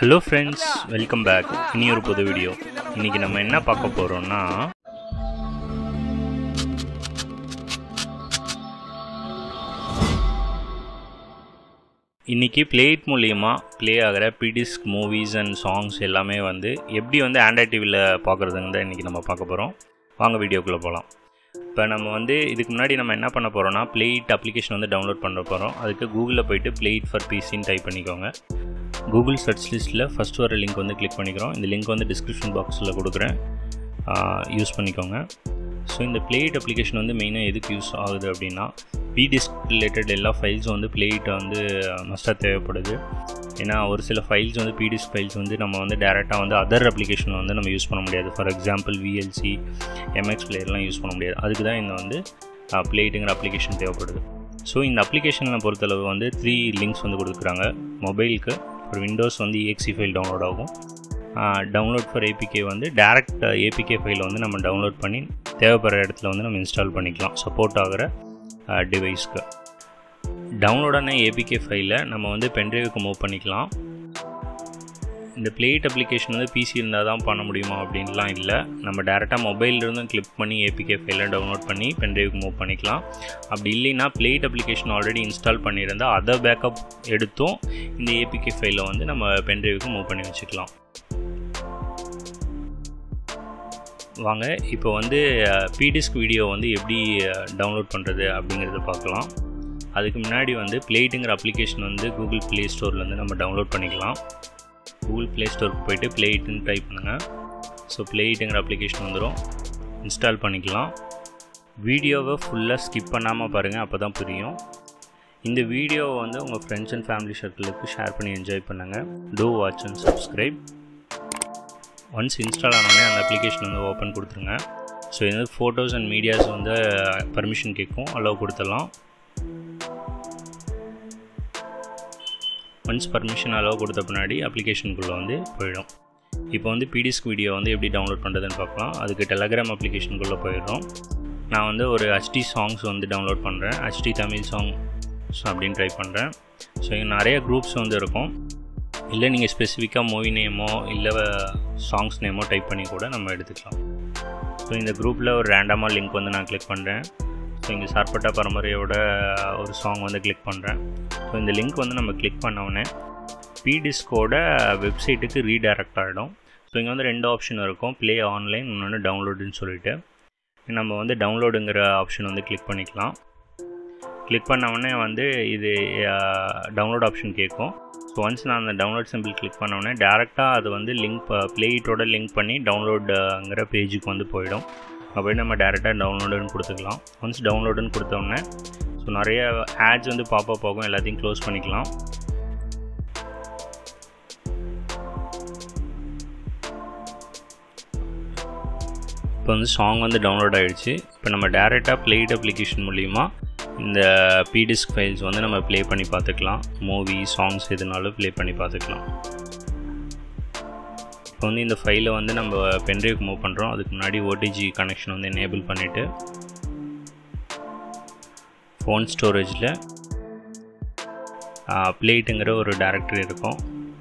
hello friends welcome back இனி ஒரு புது வீடியோ இன்றைக்கி நம்ம என்ன பார்க்க போகிறோம்னா இன்றைக்கி பிளேட் மூலியமாக ப்ளே ஆகிற பிடிஸ்க் மூவிஸ் அண்ட் சாங்ஸ் எல்லாமே வந்து எப்படி வந்து ஆண்ட்ராய்ட் டிவியில் பார்க்குறதுன்னு தான் இன்றைக்கி நம்ம பார்க்க போகிறோம் வாங்க வீடியோக்குள்ளே போகலாம் இப்போ நம்ம வந்து இதுக்கு முன்னாடி நம்ம என்ன பண்ண போகிறோம்னா பிளேட் அப்ளிகேஷன் வந்து டவுன்லோட் பண்ண போகிறோம் அதுக்கு கூகுளில் போயிட்டு பிளேட் ஃபார் பிசின்னு டைப் பண்ணிக்கோங்க கூகுள் சர்ச் லிஸ்ட்டில் ஃபஸ்ட் வர லிங்க் வந்து கிளிக் பண்ணிக்கிறோம் இந்த லிங்க் வந்து டிஸ்கிரிப்ஷன் பாக்ஸில் கொடுக்குறேன் யூஸ் பண்ணிக்கோங்க ஸோ இந்த பிளேட் அப்ளிகேஷன் வந்து மெயினாக எதுக்கு யூஸ் ஆகுது அப்படின்னா பிடிஸ்க் ரிலேட்டட் எல்லா ஃபைல்ஸும் வந்து பிளேட்டை வந்து மஸ்ட்டாக தேவைப்படுது ஏன்னா ஒரு சில ஃபைல்ஸ் வந்து பிடிஎஸ் ஃபைல்ஸ் வந்து நம்ம வந்து டேரெக்டாக வந்து அதர் அப்ளிகேஷன் வந்து நம்ம யூஸ் பண்ண முடியாது ஃபார் எக்ஸாம்பிள் விஎல்சி எம்எக்ஸ் பிளேயர்லாம் யூஸ் பண்ண முடியாது அதுக்கு தான் இந்த வந்து பிளேட்டுங்கிற அப்ளிகேஷன் தேவைப்படுது ஸோ இந்த அப்ளிகேஷனை பொறுத்தளவு வந்து த்ரீ லிங்க்ஸ் வந்து கொடுக்குறாங்க மொபைலுக்கு ஒரு விண்டோஸ் வந்து இஎக்சி ஃபைல் டவுன்லோட் ஆகும் டவுன்லோட் ஃபார் ஏபிகே வந்து டேரக்ட் ஏபிகே ஃபைலை வந்து நம்ம டவுன்லோட் பண்ணி தேவைப்படுற இடத்துல வந்து நம்ம இன்ஸ்டால் பண்ணிக்கலாம் சப்போர்ட் ஆகிற டிவைஸ்க்கு டவுன்லோடான ஏபிகே ஃபைலை நம்ம வந்து பென்ட்ரைவுக்கு மூவ் பண்ணிக்கலாம் இந்த பிளேட் அப்ளிகேஷன் வந்து பிசி இருந்தால் தான் பண்ண முடியுமா அப்படின்லாம் இல்லை நம்ம டேரெக்டாக மொபைல்லேருந்தும் கிளிக் பண்ணி ஏபிகே ஃபைலை டவுன்லோட் பண்ணி பென்ட்ரைவுக்கு மூவ் பண்ணிக்கலாம் அப்படி இல்லைன்னா பிளேட் அப்ளிகேஷன் ஆல்ரெடி இன்ஸ்டால் பண்ணியிருந்தால் அதை பேக்கப் எடுத்தும் இந்த ஏபிகே ஃபைலை வந்து நம்ம பென்ட்ரைவுக்கு மூவ் பண்ணி வச்சுக்கலாம் வாங்க இப்போ வந்து பிடிஸ்க் வீடியோ வந்து எப்படி டவுன்லோட் பண்ணுறது அப்படிங்கிறத பார்க்கலாம் அதுக்கு முன்னாடி வந்து பிளேட்டுங்கிற அப்ளிகேஷன் வந்து கூகுள் ப்ளே ஸ்டோர்லேருந்து நம்ம டவுன்லோட் பண்ணிக்கலாம் கூகுள் ப்ளே ஸ்டோருக்கு போய்ட்டு பிளேட்டுன்னு டைப் பண்ணுங்கள் ஸோ பிளேட்டுங்கிற அப்ளிகேஷன் வந்துடும் இன்ஸ்டால் பண்ணிக்கலாம் வீடியோவை ஃபுல்லாக ஸ்கிப் பண்ணாமல் பாருங்கள் அப்போ தான் புரியும் இந்த வீடியோவை வந்து உங்கள் ஃப்ரெண்ட்ஸ் அண்ட் ஃபேமிலி சர்க்கிளுக்கு ஷேர் பண்ணி என்ஜாய் பண்ணுங்கள் do watch and subscribe once install ஆனோடனே அந்த அப்ளிகேஷன் வந்து ஓப்பன் கொடுத்துருங்க ஸோ இது வந்து ஃபோட்டோஸ் அண்ட் மீடியாஸ் வந்து பர்மிஷன் கேட்கும் அலோவ் கொடுத்துடலாம் ஒன்ஸ் பர்மிஷன் அலோவ் கொடுத்த பின்னாடி அப்ளிகேஷனுக்குள்ளே வந்து போயிடும் இப்போ வந்து பிடிஸ்க் வீடியோ வந்து எப்படி டவுன்லோட் பண்ணுறதுன்னு பார்க்கலாம் அதுக்கு டெலகிராம் அப்ளிகேஷனுக்குள்ளே போயிடும் நான் வந்து ஒரு ஹச்டி சாங்ஸ் வந்து டவுன்லோட் பண்ணுறேன் ஹச்டி தமிழ் சாங் அப்படின்னு ட்ரை பண்ணுறேன் ஸோ இங்கே நிறைய குரூப்ஸ் வந்து இருக்கும் இல்லை நீங்கள் ஸ்பெசிஃபிக்காக மூவி நேமோ இல்லை சாங்ஸ் நேமோ டைப் பண்ணி கூட நம்ம எடுத்துக்கலாம் ஸோ இந்த குரூப்பில் ஒரு ரேண்டமாக லிங்க் வந்து நான் கிளிக் பண்ணுறேன் ஸோ இங்கே சார்பட்டா பரம்பரையோட ஒரு சாங் வந்து கிளிக் பண்ணுறேன் ஸோ இந்த லிங்க் வந்து நம்ம கிளிக் பண்ணவுடனே பிடிஸ்கோட வெப்சைட்டுக்கு ரீடைரக்ட் ஆகிடும் ஸோ இங்கே வந்து ரெண்டு ஆப்ஷன் இருக்கும் ப்ளே ஆன்லைன் இன்னொன்று டவுன்லோடுன்னு சொல்லிட்டு நம்ம வந்து டவுன்லோடுங்கிற ஆப்ஷன் வந்து கிளிக் பண்ணிக்கலாம் கிளிக் பண்ணவுடனே வந்து இது டவுன்லோட் ஆப்ஷன் கேட்கும் ஸோ ஒன்ஸ் நான் அந்த டவுன்லோட் சிம்பிள் கிளிக் பண்ணோடனே டேரெக்டாக அது வந்து லிங்க் ப்ளேட்டோட லிங்க் பண்ணி டவுன்லோடுங்கிற பேஜுக்கு வந்து போயிடும் அப்படி நம்ம டேரெக்டாக டவுன்லோடுன்னு கொடுத்துக்கலாம் ஒன்ஸ் டவுன்லோடுன்னு கொடுத்தோடனே ஸோ நிறைய ஆட்ஸ் வந்து பாப்பா போகும் எல்லாத்தையும் க்ளோஸ் பண்ணிக்கலாம் இப்போ வந்து சாங் வந்து டவுன்லோட் ஆகிடுச்சு இப்போ நம்ம டேரெக்டாக ப்ளேட் அப்ளிகேஷன் மூலிமா இந்த பிடிஸ்க் ஃபைல்ஸ் வந்து நம்ம ப்ளே பண்ணி பார்த்துக்கலாம் மூவி சாங்ஸ் எதுனாலும் ப்ளே பண்ணி பார்த்துக்கலாம் இப்போ வந்து இந்த ஃபைலை வந்து நம்ம பென்ட்ரைவ்க்கு மூவ் பண்ணுறோம் அதுக்கு முன்னாடி ஓடிஜி கனெக்ஷன் வந்து எனேபிள் பண்ணிவிட்டு ஃபோன் ஸ்டோரேஜில் ப்ளேட்டுங்கிற ஒரு டேரக்டரி இருக்கும்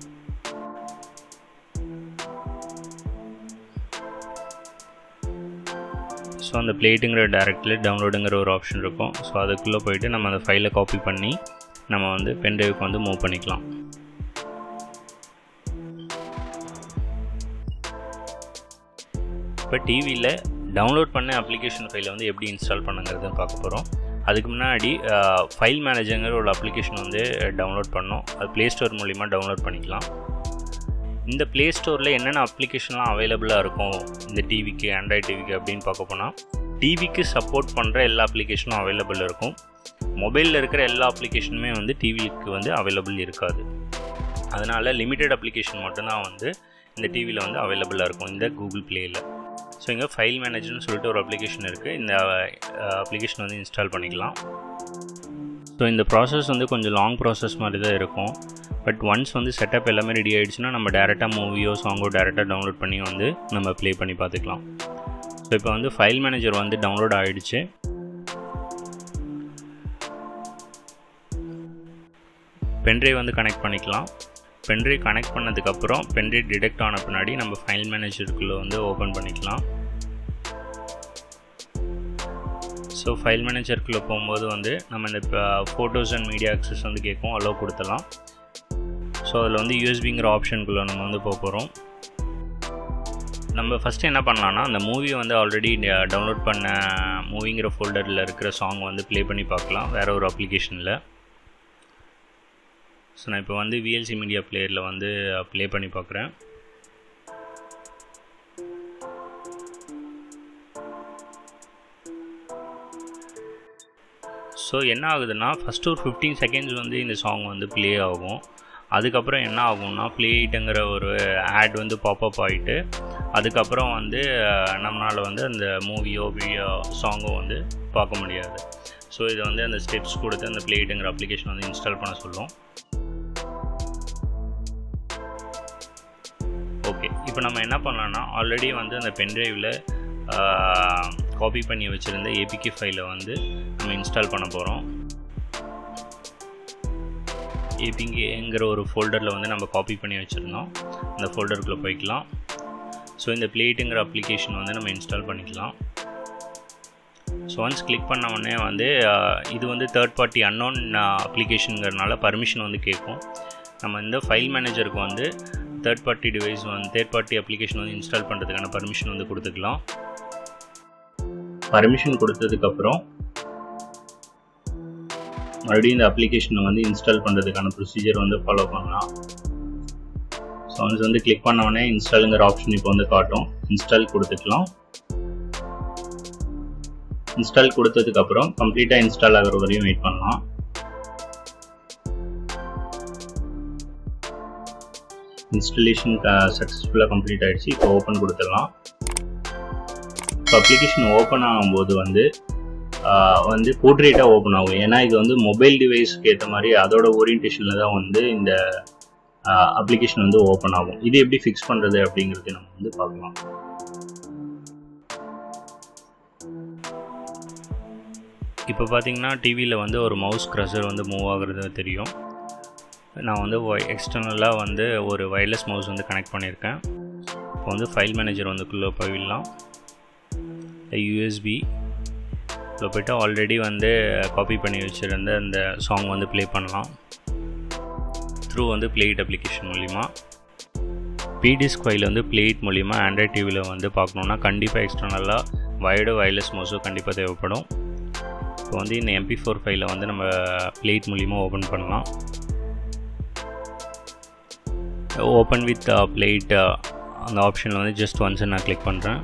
ஸோ அந்த பிளேட்டுங்கிற டேரக்டில் டவுன்லோடுங்கிற ஒரு ஆப்ஷன் இருக்கும் ஸோ அதுக்குள்ளே போயிட்டு நம்ம அந்த ஃபைலை காப்பி பண்ணி நம்ம வந்து பென்ட்ரைவுக்கு வந்து மூவ் பண்ணிக்கலாம் இப்போ டிவியில் டவுன்லோட் பண்ண அப்ளிகேஷன் ஃபைலை வந்து எப்படி இன்ஸ்டால் பண்ணுங்கிறதுன்னு பார்க்க போகிறோம் அதுக்கு முன்னாடி ஃபைல் மேனேஜருங்கிற ஒரு அப்ளிகேஷன் வந்து டவுன்லோட் பண்ணோம் அது ப்ளே ஸ்டோர் மூலிமா டவுன்லோட் பண்ணிக்கலாம் இந்த ப்ளே ஸ்டோரில் என்னென்ன அப்ளிகேஷன்லாம் அவைலபிளாக இருக்கும் இந்த டிவிக்கு ஆண்ட்ராய்ட் டிவிக்கு அப்படின்னு பார்க்க போனால் டிவிக்கு சப்போர்ட் பண்ணுற எல்லா அப்ளிகேஷனும் அவைலபிள் இருக்கும் மொபைலில் இருக்கிற எல்லா அப்ளிகேஷனுமே வந்து டிவிக்கு வந்து அவைலபிள் இருக்காது அதனால் லிமிட்டட் அப்ளிகேஷன் மட்டும்தான் வந்து இந்த டிவியில் வந்து அவைலபிளாக இருக்கும் இந்த கூகுள் ப்ளேயில் ஸோ இங்கே ஃபைல் மேனேஜர்னு சொல்லிட்டு ஒரு அப்ளிகேஷன் இருக்குது இந்த அப்ளிகேஷன் வந்து இன்ஸ்டால் பண்ணிக்கலாம் ஸோ இந்த ப்ராசஸ் வந்து கொஞ்சம் லாங் ப்ராசஸ் மாதிரி தான் இருக்கும் பட் ஒன்ஸ் வந்து செட்டப் எல்லாமே ரெடி ஆகிடுச்சுன்னா நம்ம டேரெக்டாக மூவியோ சாங்கோ டேரெக்டாக டவுன்லோட் பண்ணி வந்து நம்ம ப்ளே பண்ணி பார்த்துக்கலாம் ஸோ இப்போ வந்து ஃபைல் மேனேஜர் வந்து டவுன்லோட் ஆகிடுச்சு பென்ட்ரைவ் வந்து கனெக்ட் பண்ணிக்கலாம் பென்ட்ரைவ் கனெக்ட் பண்ணதுக்கப்புறம் பென்ட்ரைவ் டிடெக்ட் ஆன பின்னாடி நம்ம ஃபைல் மேனேஜருக்குள்ளே வந்து ஓப்பன் பண்ணிக்கலாம் ஸோ ஃபைல் மேனேஜருக்குள்ளே போகும்போது வந்து நம்ம இந்த ஃபோட்டோஸ் அண்ட் மீடியா ஆக்சஸ் வந்து கேட்கும் அலோவ் கொடுத்துலாம் ஸோ அதில் வந்து யூஎஸ்பிங்கிற ஆப்ஷனுக்குள்ளே நம்ம வந்து போக போகிறோம் நம்ம ஃபஸ்ட்டு என்ன பண்ணலான்னா அந்த மூவியை வந்து ஆல்ரெடி டவுன்லோட் பண்ண மூவிங்கிற ஃபோல்டரில் இருக்கிற சாங் வந்து ப்ளே பண்ணி பார்க்கலாம் வேறு ஒரு அப்ளிகேஷனில் ஸோ நான் இப்போ வந்து விஎல்சி மீடியா பிளேயரில் வந்து ப்ளே பண்ணி பார்க்குறேன் ஸோ என்ன ஆகுதுன்னா ஃபஸ்ட்டு ஒரு ஃபிஃப்டீன் செகண்ட்ஸ் வந்து இந்த சாங் வந்து ப்ளே ஆகும் அதுக்கப்புறம் என்ன ஆகும்னா ப்ளேட்டுங்கிற ஒரு ஆட் வந்து பாப்அப் ஆகிட்டு அதுக்கப்புறம் வந்து நம்மளால் வந்து அந்த மூவியோ வீடியோ சாங்கோ வந்து பார்க்க முடியாது ஸோ இதை வந்து அந்த ஸ்டெப்ஸ் கொடுத்து அந்த ப்ளேட்டுங்கிற அப்ளிகேஷன் வந்து இன்ஸ்டால் பண்ண சொல்லும் ஓகே இப்போ நம்ம என்ன பண்ணலாம்னா ஆல்ரெடி வந்து அந்த பென்ட்ரைவில் காப்பி பண்ணி வச்சுருந்த ஏபிகே ஃபைலை வந்து நம்ம இன்ஸ்டால் பண்ண போகிறோம் ஏபிகேங்கிற ஒரு ஃபோல்டரில் வந்து நம்ம காப்பி பண்ணி வச்சுருந்தோம் அந்த ஃபோல்டருக்குள்ளே போய்க்கலாம் ஸோ இந்த பிளேட்டுங்கிற அப்ளிகேஷன் வந்து நம்ம இன்ஸ்டால் பண்ணிக்கலாம் ஸோ ஒன்ஸ் கிளிக் பண்ண உடனே வந்து இது வந்து தேர்ட் பார்ட்டி அன்னோன் அப்ளிகேஷனுங்கிறதுனால பர்மிஷன் வந்து கேட்கும் நம்ம இந்த ஃபைல் மேனேஜருக்கு வந்து தேர்ட் பார்ட்டி டிவைஸ் வந்து தேர்ட் பார்ட்டி அப்ளிகேஷன் வந்து இன்ஸ்டால் பண்ணுறதுக்கான பர்மிஷன் வந்து கொடுத்துக்கலாம் பர்மிஷன் கொடுத்ததுக்கப்புறம் மறுபடியும் இந்த அப்ளிகேஷனை வந்து இன்ஸ்டால் பண்ணுறதுக்கான ப்ரொசீஜர் வந்து ஃபாலோ பண்ணலாம் ஸோ ஒன்ஸ் வந்து கிளிக் பண்ண உடனே இன்ஸ்டாலுங்கிற ஆப்ஷன் இப்போ வந்து காட்டும் இன்ஸ்டால் கொடுத்துக்கலாம் இன்ஸ்டால் கொடுத்ததுக்கப்புறம் கம்ப்ளீட்டாக இன்ஸ்டால் ஆகிற வரையும் வெயிட் பண்ணலாம் இன்ஸ்டலேஷன் சக்ஸஸ்ஃபுல்லாக கம்ப்ளீட் ஆகிடுச்சு இப்போ ஓப்பன் கொடுத்துடலாம் இப்போ அப்ளிகேஷன் ஓப்பன் ஆகும்போது வந்து வந்து போர்ட்ரேட்டாக ஓப்பன் ஆகும் ஏன்னா இது வந்து மொபைல் டிவைஸ்க்கு ஏற்ற மாதிரி அதோட ஓரியன்டேஷனில் தான் வந்து இந்த அப்ளிகேஷன் வந்து ஓப்பன் ஆகும் இது எப்படி ஃபிக்ஸ் பண்ணுறது அப்படிங்கிறது நம்ம வந்து பார்க்கலாம் இப்போ பார்த்தீங்கன்னா டிவியில் வந்து ஒரு மவுஸ் க்ரஷர் வந்து மூவ் ஆகுறது தெரியும் நான் வந்து எக்ஸ்டர்னலாக வந்து ஒரு ஒயர்லெஸ் மவுஸ் வந்து கனெக்ட் பண்ணியிருக்கேன் இப்போ வந்து ஃபைல் மேனேஜர் வந்துக்குள்ளே போயிடலாம் யூஎஸ்பி இப்போ போய்ட்டு ஆல்ரெடி வந்து காப்பி பண்ணி வச்சுருந்த அந்த சாங் வந்து ப்ளே பண்ணலாம் த்ரூ வந்து பிளேட் அப்ளிகேஷன் மூலிமா பிடிஸ்க் ஃபைல் வந்து பிளேட் மூலிமா ஆண்ட்ராய்ட் டிவியில் வந்து பார்க்கணுன்னா கண்டிப்பாக எக்ஸ்டர்னலாக வயர்டு வயர்லெஸ் மவுஸும் கண்டிப்பாக தேவைப்படும் இப்போ வந்து இந்த எம்பி ஃபோர் ஃபைலை வந்து நம்ம பிளேட் மூலிமா ஓப்பன் பண்ணலாம் ஓப்பன் வித் பிளேட் அந்த ஆப்ஷனில் வந்து ஜஸ்ட் ஒன்ஸ் நான் கிளிக் பண்ணுறேன்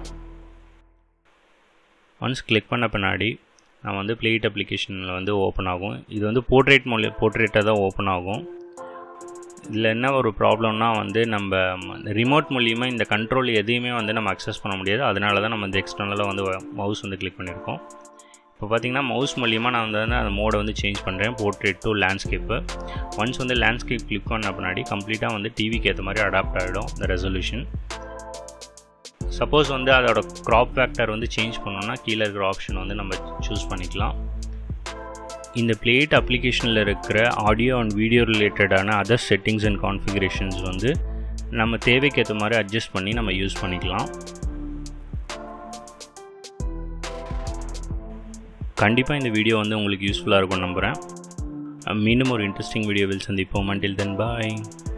ஒன்ஸ் கிளிக் பண்ண பின்னாடி நான் வந்து பிளேட் அப்ளிகேஷனில் வந்து ஓப்பன் ஆகும் இது வந்து போர்ட்ரேட் மொழி போர்ட்ரேட்டாக தான் ஓப்பன் ஆகும் இதில் என்ன ஒரு ப்ராப்ளம்னா வந்து நம்ம ரிமோட் மூலியமாக இந்த கண்ட்ரோல் எதையுமே வந்து நம்ம அக்சஸ் பண்ண முடியாது அதனால தான் நம்ம இந்த எக்ஸ்டர்னலாக வந்து மவுஸ் வந்து கிளிக் பண்ணியிருக்கோம் இப்போ பார்த்தீங்கன்னா மவுஸ் மூலியமாக நான் வந்து அந்த மோடை வந்து சேஞ்ச் பண்ணுறேன் போர்ட்ரேட் டு லேண்ட்ஸ்கேப்பு ஒன்ஸ் வந்து லேண்ட்ஸ்கேப் கிளிக் பண்ண பின்னாடி கம்ப்ளீட்டாக வந்து டிவிக்கு ஏற்ற மாதிரி அடாப்ட் ஆகிடும் இந்த ரெசல்யூஷன் சப்போஸ் வந்து அதோட க்ராப் ஃபேக்டர் வந்து சேஞ்ச் பண்ணோன்னா கீழே இருக்கிற ஆப்ஷன் வந்து நம்ம சூஸ் பண்ணிக்கலாம் இந்த பிளேட் அப்ளிகேஷனில் இருக்கிற ஆடியோ அண்ட் வீடியோ ரிலேட்டடான அதர் செட்டிங்ஸ் அண்ட் கான்ஃபிகரேஷன்ஸ் வந்து நம்ம தேவைக்கு ஏற்ற மாதிரி அட்ஜஸ்ட் பண்ணி நம்ம யூஸ் பண்ணிக்கலாம் கண்டிப்பாக இந்த வீடியோ வந்து உங்களுக்கு யூஸ்ஃபுல்லாக இருக்கும் நம்புகிறேன் மீண்டும் ஒரு இன்ட்ரெஸ்டிங் வீடியோவில் சந்திப்போம் அண்டில் தென் பாய்